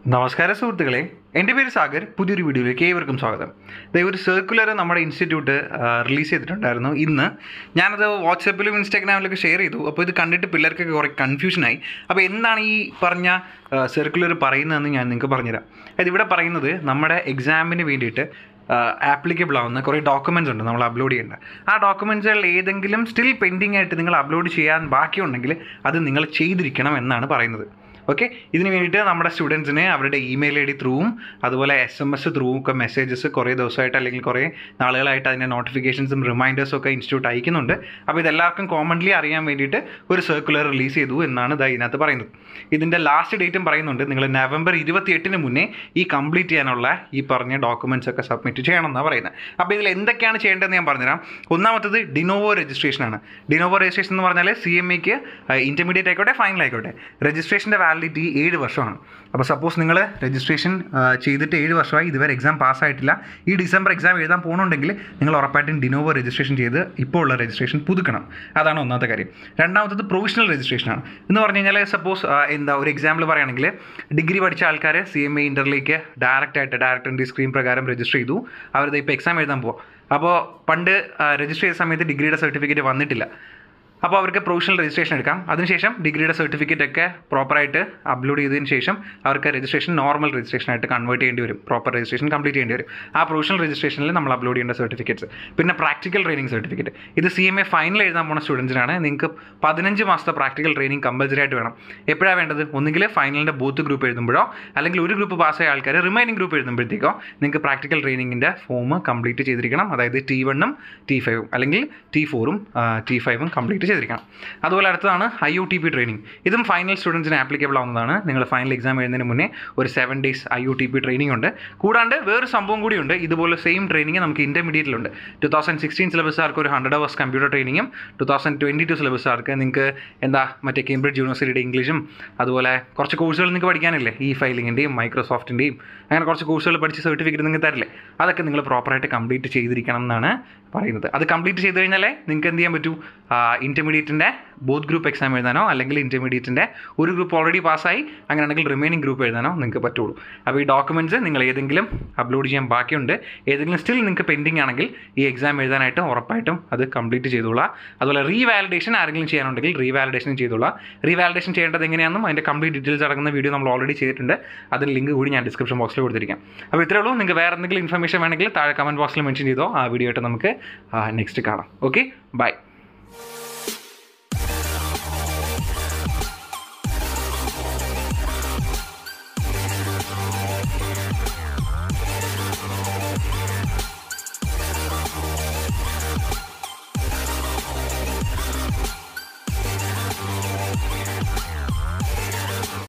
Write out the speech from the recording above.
നമസ്കാരം സുഹൃത്തുക്കളെ എൻ്റെ പേര് സാഗർ പുതിയൊരു വീഡിയോയിലേക്ക് ഏവർക്കും സ്വാഗതം ദേ ഒരു സർക്കുലർ നമ്മുടെ ഇൻസ്റ്റിറ്റ്യൂട്ട് റിലീസ് ചെയ്തിട്ടുണ്ടായിരുന്നു ഇന്ന് ഞാനത് വാട്സപ്പിലും ഇൻസ്റ്റാഗ്രാമിലൊക്കെ ഷെയർ ചെയ്തു അപ്പോൾ ഇത് കണ്ടിട്ട് പിള്ളേർക്കൊക്കെ കുറേ കൺഫ്യൂഷനായി അപ്പോൾ എന്താണ് ഈ പറഞ്ഞ സർക്കുലർ പറയുന്നതെന്ന് ഞാൻ നിങ്ങൾക്ക് പറഞ്ഞുതരാം അതായത് ഇവിടെ പറയുന്നത് നമ്മുടെ എക്സാമിന് വേണ്ടിയിട്ട് ആപ്ലിക്കബിൾ ആവുന്ന കുറേ ഡോക്യുമെൻറ്റ്സ് ഉണ്ട് നമ്മൾ അപ്ലോഡ് ചെയ്യേണ്ട ആ ഡോക്യുമെൻറ്റ്സുകൾ ഏതെങ്കിലും സ്റ്റിൽ പെൻഡിങ് ആയിട്ട് നിങ്ങൾ അപ്ലോഡ് ചെയ്യാൻ ബാക്കിയുണ്ടെങ്കിൽ അത് നിങ്ങൾ ചെയ്തിരിക്കണം എന്നാണ് പറയുന്നത് ഓക്കെ ഇതിന് വേണ്ടിയിട്ട് നമ്മുടെ സ്റ്റുഡൻസിന് അവരുടെ ഇമെയിൽ ഐ ഡി ത്രൂവും അതുപോലെ എസ് എം എസ് ത്രൂവും ഒക്കെ മെസ്സേജസ് കുറേ ദിവസമായിട്ട് അല്ലെങ്കിൽ കുറേ നാളുകളായിട്ട് അതിൻ്റെ നോട്ടിഫിക്കേഷൻസും റിമൈൻഡേഴ്സും ഒക്കെ ഇൻസ്റ്റിറ്റ്യൂട്ട് അയക്കുന്നുണ്ട് അപ്പോൾ ഇതെല്ലാവർക്കും കോമൺലി അറിയാൻ വേണ്ടിയിട്ട് ഒരു സർക്കുലർ റിലീസ് ചെയ്തു എന്നാണ് ഇതാ ഇതിനകത്ത് പറയുന്നത് ഇതിൻ്റെ ലാസ്റ്റ് ഡേറ്റും പറയുന്നുണ്ട് നിങ്ങൾ നവംബർ ഇരുപത്തി എട്ടിന് മുന്നേ ഈ കംപ്ലീറ്റ് ചെയ്യാനുള്ള ഈ പറഞ്ഞ ഡോക്യുമെൻറ്റ്സ് ഒക്കെ സബ്മിറ്റ് ചെയ്യണം എന്നാണ് പറയുന്നത് അപ്പോൾ ഇതിൽ എന്തൊക്കെയാണ് ചെയ്യേണ്ടതെന്ന് ഞാൻ പറഞ്ഞുതരാം ഒന്നാമത്തത് ഡിനോവോ രജിസ്ട്രേഷനാണ് ഡിനോവോ രജിസ്ട്രേഷൻ എന്ന് പറഞ്ഞാൽ സി എം ഇക്ക് ഇൻ്റർമീഡിയറ്റ് ആയിക്കോട്ടെ ഫൈനൽ ആയിക്കോട്ടെ രജിസ്ട്രേഷൻ്റെ വാലിഡിറ്റി ഏഴ് വർഷമാണ് അപ്പോൾ സപ്പോസ് നിങ്ങൾ രജിസ്ട്രേഷൻ ചെയ്തിട്ട് ഏഴ് വർഷമായി ഇതുവരെ എക്സാം പാസ്സായിട്ടില്ല ഈ ഡിസംബർ എക്സാം എഴുതാൻ പോകുന്നുണ്ടെങ്കിൽ നിങ്ങൾ ഉറപ്പായിട്ടും ഡിനോവോ രജിസ്ട്രേഷൻ ചെയ്ത് ഇപ്പോൾ ഉള്ള രജിസ്ട്രേഷൻ പുതുക്കണം അതാണ് ഒന്നാമത്തെ കാര്യം രണ്ടാമത്തത് പ്രൊവിഷണൽ രജിസ്ട്രേഷനാണ് എന്ന് പറഞ്ഞു കഴിഞ്ഞാൽ സപ്പോസ് എന്താ ഒരു എക്സാമ്പിൾ പറയുകയാണെങ്കിൽ ഡിഗ്രി പഠിച്ച ആൾക്കാർ സി എം എ ഇൻ്ററിലേക്ക് ഡയറക്റ്റ് ആയിട്ട് ഡയറക്റ്റ് എൻട്രി സ്ക്രീൻ പ്രകാരം രജിസ്റ്റർ ചെയ്തു അവരത് ഇപ്പോൾ എക്സാം എഴുതാൻ പോകും അപ്പോൾ പണ്ട് രജിസ്റ്റർ ചെയ്ത സമയത്ത് ഡിഗ്രിയുടെ സർട്ടിഫിക്കറ്റ് വന്നിട്ടില്ല അപ്പോൾ അവർക്ക് പ്രൊഫഷണൽ രജിസ്ട്രേഷൻ എടുക്കാം അതിനുശേഷം ഡിഗ്രിയുടെ സർട്ടിഫിക്കറ്റ് ഒക്കെ പ്രോപ്പറായിട്ട് അപ്ലോഡ് ചെയ്തതിന് ശേഷം അവർക്ക് രജിസ്ട്രേഷൻ നോർമൽ രജിസ്ട്രേഷൻ ആയിട്ട് കൺവേർട്ട് ചെയ്യേണ്ടി വരും പ്രോപ്പർ രജിസ്ട്രേഷൻ കംപ്ലീറ്റ് ചെയ്യേണ്ടി വരും ആ പ്രൊഫഷണൽ രജിസ്ട്രേഷനിൽ നമ്മൾ അപ്ലോഡ് ചെയ്യേണ്ട സർട്ടിഫിക്കറ്റ്സ് പിന്നെ പ്രാക്ടിക്കൽ ട്രെയിനിങ് സർട്ടിഫിക്കറ്റ് ഇത് സി എം എ ഫൈനൽ എഴുതാൻ പോകുന്ന സ്റ്റുഡൻസിനാണ് നിങ്ങൾക്ക് പതിനഞ്ച് മാസത്തെ പ്രാക്ടിക്കൽ ട്രെയിനിങ് കമ്പൽസറി ആയിട്ട് വേണം എപ്പോഴാണ് വേണ്ടത് ഒന്നുകിൽ ഫൈനലിൻ്റെ ബൂത്ത് ഗ്രൂപ്പ് എഴുതുമ്പോഴോ അല്ലെങ്കിൽ ഒരു ഗ്രൂപ്പ് പാസ്സായ ആൾക്കാർ റിമൈനിങ് ഗ്രൂപ്പ് എഴുതുമ്പോഴത്തേക്കോ നിങ്ങൾക്ക് പ്രാക്ടിക്കൽ ട്രെയിനിങ്ങിൻ്റെ ഫോം കംപ്ലീറ്റ് ചെയ്തിരിക്കണം അതായത് ടി വണ്ണും ടി ഫൈവും അല്ലെങ്കിൽ ടി ഫോറും ടി ഫൈവും കംപ്ലീറ്റ് ചെയ്തിരിക്കണം അതുപോലെ അടുത്തതാണ് I O T P training ഇതും ഫൈനൽ സ്റ്റുഡൻസിന് ആപ്ലിക്കബിൾ ആവുന്നതാണ് നിങ്ങൾ ഫൈനൽ എക്സാം എഴുതുന്നതിന് മുന്നേ ഒരു seven days I O T P training ഉണ്ട് കൂടാണ്ട് വേറൊരു സംഭവം കൂടിയുണ്ട് ഇതുപോലെ സെയിം ട്രെയിനിങ് നമുക്ക് ഇൻ്റർമീഡിയറ്റിലുണ്ട് ടു തൗസൻഡ് സിക്സ്റ്റീൻ സിലബസുകാർക്ക് ഒരു ഹൺഡ്രഡ് അവേഴ്സ് കമ്പ്യൂട്ടർ ട്രെയിനിങ്ങും ടു തൗസൻഡ് ട്വൻറ്റി ടു സിലബസുകാർക്ക് നിങ്ങൾക്ക് എന്താ മറ്റേ കേംബ്രിഡ്ജ് യൂണിവേഴ്സിറ്റിയുടെ ഇംഗ്ലീഷും അതുപോലെ കുറച്ച് കോഴ്സുകൾ നിങ്ങൾക്ക് പഠിക്കാനില്ലേ ഈ ഫയലിങ്ങിൻ്റെയും മൈക്രോസോഫ്റ്റിൻ്റെയും അങ്ങനെ കുറച്ച് കോഴ്സുകൾ പഠിച്ച് സർട്ടിഫിക്കറ്റ് നിങ്ങൾക്ക് തരില്ലേ അതൊക്കെ നിങ്ങൾ പ്രോപ്പറായിട്ട് കംപ്ലീറ്റ് ചെയ്തിരിക്കണം എന്നാണ് പറയുന്നത് അത് കംപ്ലീറ്റ് ചെയ്ത് കഴിഞ്ഞാലേ നിങ്ങൾക്ക് എന്ത് ചെയ്യാൻ പറ്റൂ ഇൻ്റർമീഡിയറ്റിൻ്റെ ബോത്ത് ഗ്രൂപ്പ് എക്സാം എഴുതാനോ അല്ലെങ്കിൽ ഇൻ്റർമീഡിയറ്റിൻ്റെ ഒരു ഗ്രൂപ്പ് ഓൾറെഡി പാസ്സായി അങ്ങനെയാണെങ്കിൽ റിമൈനിങ് ഗ്രൂപ്പ് എഴുതാനോ നിങ്ങൾക്ക് പറ്റുള്ളൂ അപ്പോൾ ഈ ഡോക്യുമെൻറ്റ്സ് നിങ്ങൾ ഏതെങ്കിലും അപ്ലോഡ് ചെയ്യാൻ ബാക്കിയുണ്ട് ഏതെങ്കിലും സ്റ്റിൽ നിങ്ങൾക്ക് പെൻഡിങ് ആണെങ്കിൽ ഈ എക്സാം എഴുതാനായിട്ട് ഉറപ്പായിട്ടും അത് കംപ്ലീറ്റ് ചെയ്തോളാം അതുപോലെ റീവാലിഡേഷൻ ആരെങ്കിലും ചെയ്യാനുണ്ടെങ്കിൽ റീവാലിഡേഷൻ ചെയ്തോളാം റീവാലിഡേഷൻ ചെയ്യേണ്ടത് എങ്ങനെയാണെന്നും അതിൻ്റെ കംപ്ലീറ്റ് ഡീറ്റെയിൽസ് അടങ്ങുന്ന വീഡിയോ നമ്മൾ ഓൾറെഡി ചെയ്തിട്ടുണ്ട് അതിന് ലിങ്ക് കൂടി ഞാൻ ഡിസ്ക്രിപ്ഷൻ ബോക്സിൽ കൊടുത്തിരിക്കാം അപ്പോൾ ഇത്രേ ഉള്ളൂ നിങ്ങൾക്ക് വേറെ എന്തെങ്കിലും ഇൻഫർമേഷൻ വേണമെങ്കിൽ താഴെ കമൻറ്റ് ബോക്സിൽ മെൻഷൻ ചെയ്തോ ആ വീഡിയോ ആയിട്ട് നമുക്ക് നെക്സ്റ്റ് കാണാം ഓക്കെ ബൈ